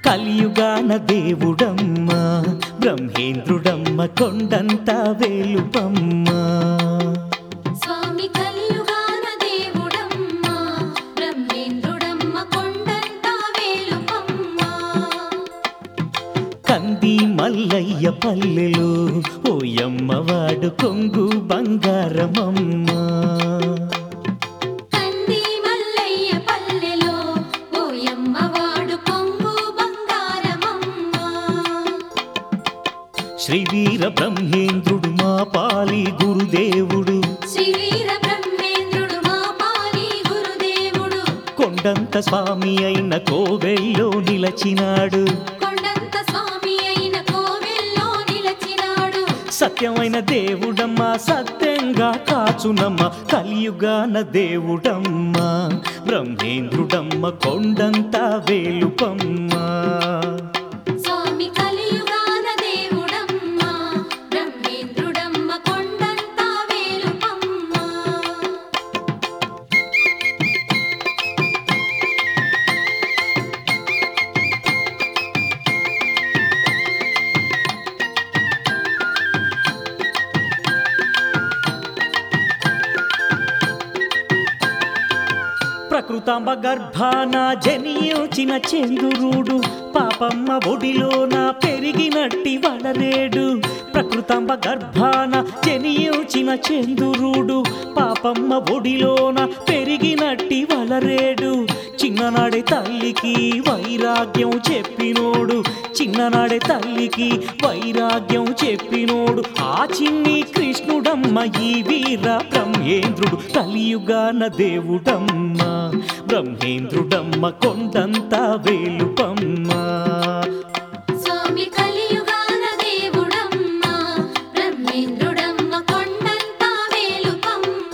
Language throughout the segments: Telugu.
కలియుగాన దేవుడమ్మ బ్రహ్మేంద్రుడమ్మ కొండంత వేలుపమ్మ స్వామి కలియుగాన దేవుడమ్మ బ్రహ్మేంద్రుడమ్మ కొండంత వేలుపమ్మ కంది మల్లయ్య పల్లెలు ఓయమ్మవాడు కొంగు బంగారమమ్మ కంది మల్లయ్య పల్లెలో ఓయమ్మ వాడు కొంగు బంగారమమ్మ శ్రీ వీర బ్రహ్మేంద్రుడు మా పాలి గురుదేవుడు శ్రీ వీర బ్రహ్మేంద్రుడు మా పాలి గురుదేవుడు కొండంత స్వామి అయిన కోవెల్లో నిలచినాడు కొండంత స్వామి అయిన కోవెల్లో నిలచినాడు సత్యమైన దేవుడమ్మ సత్యంగా కాచునమ్మ కలియుగాన దేవుడమ్మ బ్రహ్మేంద్రుడమ్మ కొండంత వేలుపమ్మ స్వామి కలియుగాన దేవుడమ్మ బ్రహ్మేంద్రుడమ్మ కొండంత వేలుపమ్మ ప్రకృతాంబ గర్భాన జనియోచిన చంద్రుడు పాపమ్మ ఒడిలోన పెరిగినట్టి వడరేడు ప్రకృతాంబ గర్భాన జనియోచిన చంద్రుడు పాపమ్మ ఒడిలోన పెరిగినట్టి వలరేడు చిన్ననాడే తల్లికి వైరాగ్యం చెప్పినోడు చిన్ననాడే తల్లికి వైరాగ్యం చెప్పినోడు ఆ చిన్ని కృష్ణుడమ్మ ఈ వీర బ్రహ్మేంద్రుడు కలియుగాన దేవుడమ్మ బ్రహ్మేంద్రుడమ్మ కొండంత వేలుపమ్మ స్వామి కలియుగాన దేవుడమ్మ బ్రహ్మేంద్రుడమ్మ కొండంత వేలుపమ్మ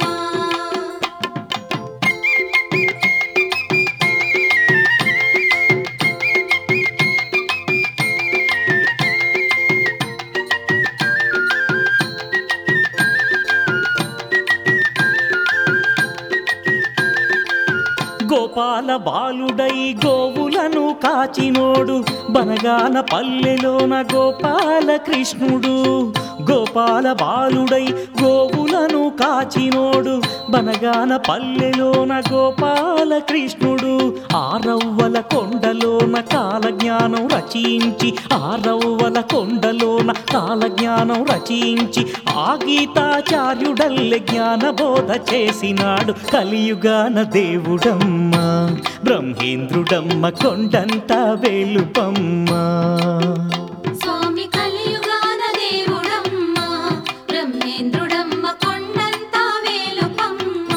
గోపాల బాలుడై గోవులను కాచినోడు బనగాన పల్లెలోన గోపాల కృష్ణుడు గోపాల బాలుడై గోవులను కాచినోడు బనగాన పల్లెలోన గోపాల కృష్ణుడు ఆరవ్వల కొండలోన కాలజ్ఞానం రచించి ఆరవ్వల కొండలోన కాలజ్ఞానం రచించి ఆ గీతాచార్యుడల్లె జ్ఞానబోధ చేసినాడు కలియుగాన దేవుడమ్మ బ్రహ్మేంద్రుడమ్మ కొండంత వేలుపమ్మ స్వామి కలియుగాన దేవుడమ్మ బ్రహ్మేంద్రుడమ్మ కొండంత వేలుపమ్మ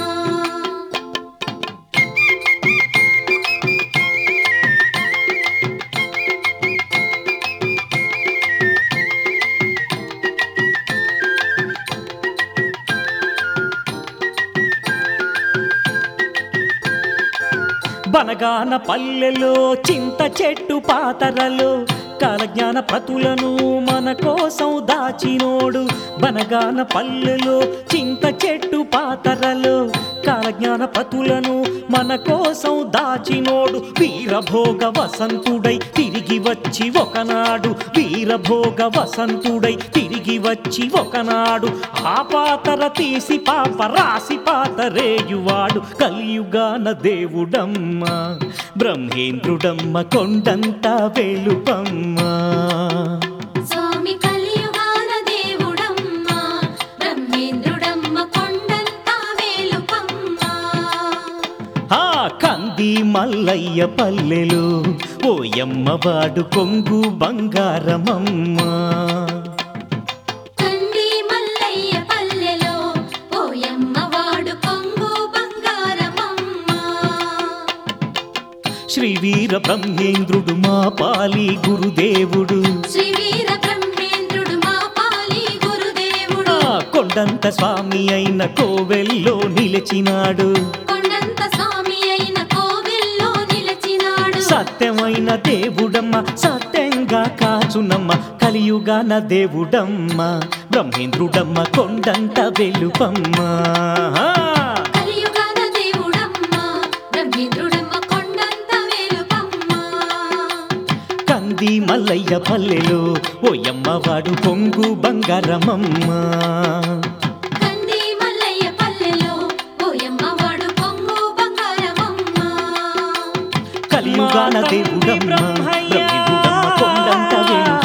బనగాన పల్లెలో చింత చెట్టు పాతరలో కాలజ్ఞాన ప్రతులను మన కోసం దాచినోడు బనగాన పల్లెలో చింత చెట్టు పాతరలో కాలజ్ఞాన ప్రతులను మన కోసం దాచినోడు వీరభోగ వసంతుడై తిరిగి వచ్చి ఒకనాడు వీరభోగ వసంతుడై తిరిగి వచ్చి ఒకనాడు ఆ పాతర తీసి పాప రాసి పాతరేయువాడు కలియుగాన దేవుడమ్మ బ్రహ్మేంద్రుడమ్మ కొండంత వేలుపమ్మ స్వామి కలియుగాన దేవుడమ్మ బ్రహ్మేంద్రుడమ్మ కొండంత వేలుపమ్మ ఆ కంది మల్లయ్య పల్లెలు ఓయమ్మవాడు కొంగు బంగారమమ్మ కంది మల్లయ్య పల్లెలో ఓయమ్మ వాడు కొంగు బంగారమమ్మ శ్రీ వీర బ్రహ్మేంద్రుడు మా పాలి గురుదేవుడు శ్రీ వీర బ్రహ్మేంద్రుడు మా పాలి గురుదేవుడు ఆ కొండంత స్వామి అయిన కోవెల్లో నిలిచినాడు కొండంత స్వామి అయిన కోవెల్లో నిలిచినాడు సత్యమైన దేవుడమ్మ సత్యంగా కాచునమ్మ కలియుగాన దేవుడమ్మ బ్రహ్మేంద్రుడమ్మ కొండంత వెలుపమ్మ కలియుగాన దేవుడమ్మ బ్రహ్మేంద్రుడమ్మ కొండంత వేలుపమ్మ కంది మల్లయ్య పల్లెలో ఓయమ్మ వాడు పొంగు బంగారమమ్మ కంది మల్లయ్య పల్లెలో ఓయమ్మ వాడు పొంగు బంగారమమ్మ కలియుగాల దేవుడమ్మ బ్రహ్మివుడమ్మ కొండంత వెలుగమ్మ